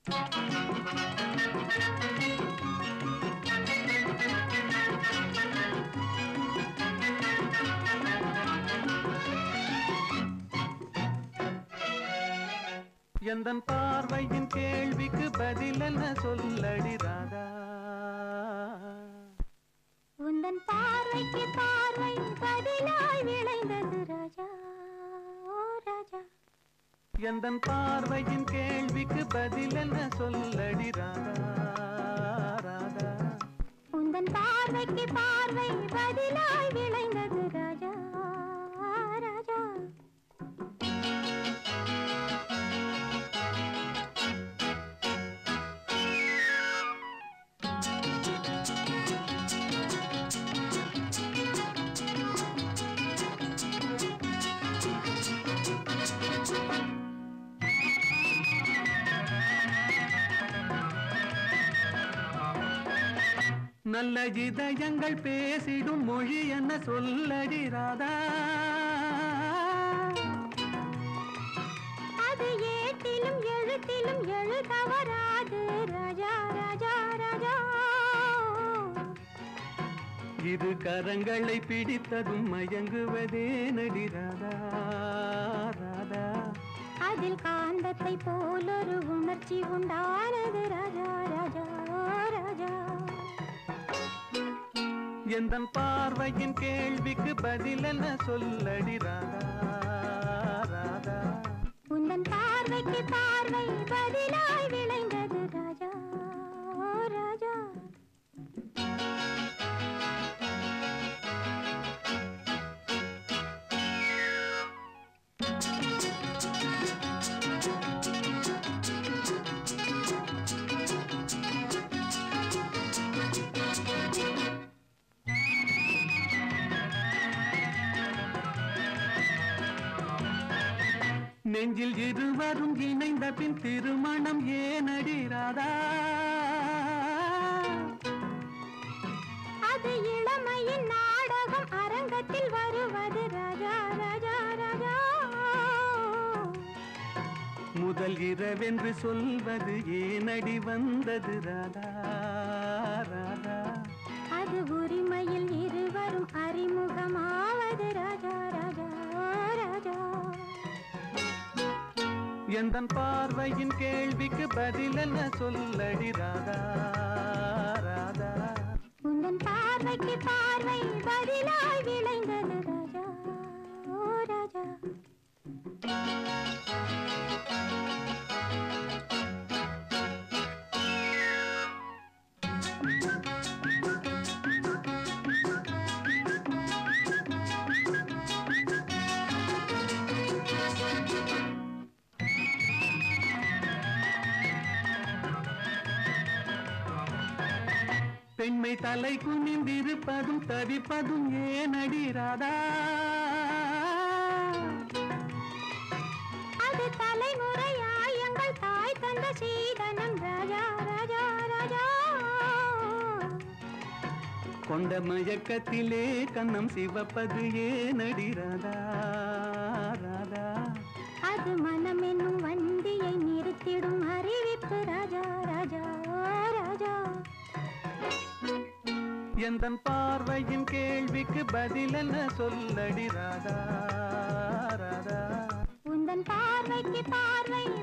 எந்தன் பார்வையின் கேள்விக்கு பதில் என்ன சொல்லடி ராதா உந்தன் பார்வைக்கு பார்வை பதிலாய் விளைந்தது ராஜா ஓ ராஜா எந்தன் பார்வையின் கேள்விக்கு பதில் என்ன சொல்லடி ராதா ராதா உந்தன் பார்வைக்கு பார்வை பதிலாய் விளைந்தது ராஜா ராஜா நல்ல இதயங்கள் பேசிடும் மொழி என்ன சொல்லடி ராதா அது ஏட்டிலும் எழுத்திலும் எழுத வராது ராஜா ராஜா ராஜா இது கரங்களை பிடித்ததும் மயங்குவதே நடி ராதா ராதா அதில் காந்தத்தை போலொரு உணர்ச்சி உண்டானது ராஜா ராஜா ஓ ராஜா எந்தன் பார்வையின் கேள்விக்கு பதில் என்ன சொல்லடி ராதா ராதா உந்தன் பார்வைக்கு பார்வை பதிலாய் விளைந்தது ராஜா ஓ ராஜா நெஞ்சில் இருவரும் இணைந்த பின் திருமணம் ஏனடி ராதா அது இளமையின் நாடகம் அரங்கத்தில் வருவது ராஜா ராஜா ராஜா முதல் இரவென்று சொல்வது ஏனடி வந்தது ராதா ராதா அது உரிமையில் இருவரும் அறிமுகமாவது ராஜா ராஜா ஓ ராஜா எந்தன் பார்வையின் கேள்விக்கு பதில் என்ன சொல்லடி ராதா ராதா உந்தன் பார்வைக்கு பார்வை பதிலாய் விளைந்தது ராஜா ஓ ராஜா பெண்மை தலை குனிந்திருப்பதும் தவிப்பதும் ஏனடி ராதா அது தலைமுறையாய் எங்கள் தாய் தந்த சீதனம் ராஜா ராஜா ராஜா கொண்ட மயக்கத்திலே கண்ணம் சிவப்பது ஏனடி ராதா ராதா அது மனம் என்னும் வண்டியை நிறுத்திடும் அறிவிப்பு ராஜா ராஜா ஓ ராஜா எந்தன் பார்வையின் கேள்விக்கு பதில் என்ன சொல்லடி ராதா ராதா உந்தன் பார்வைக்கு பார்வை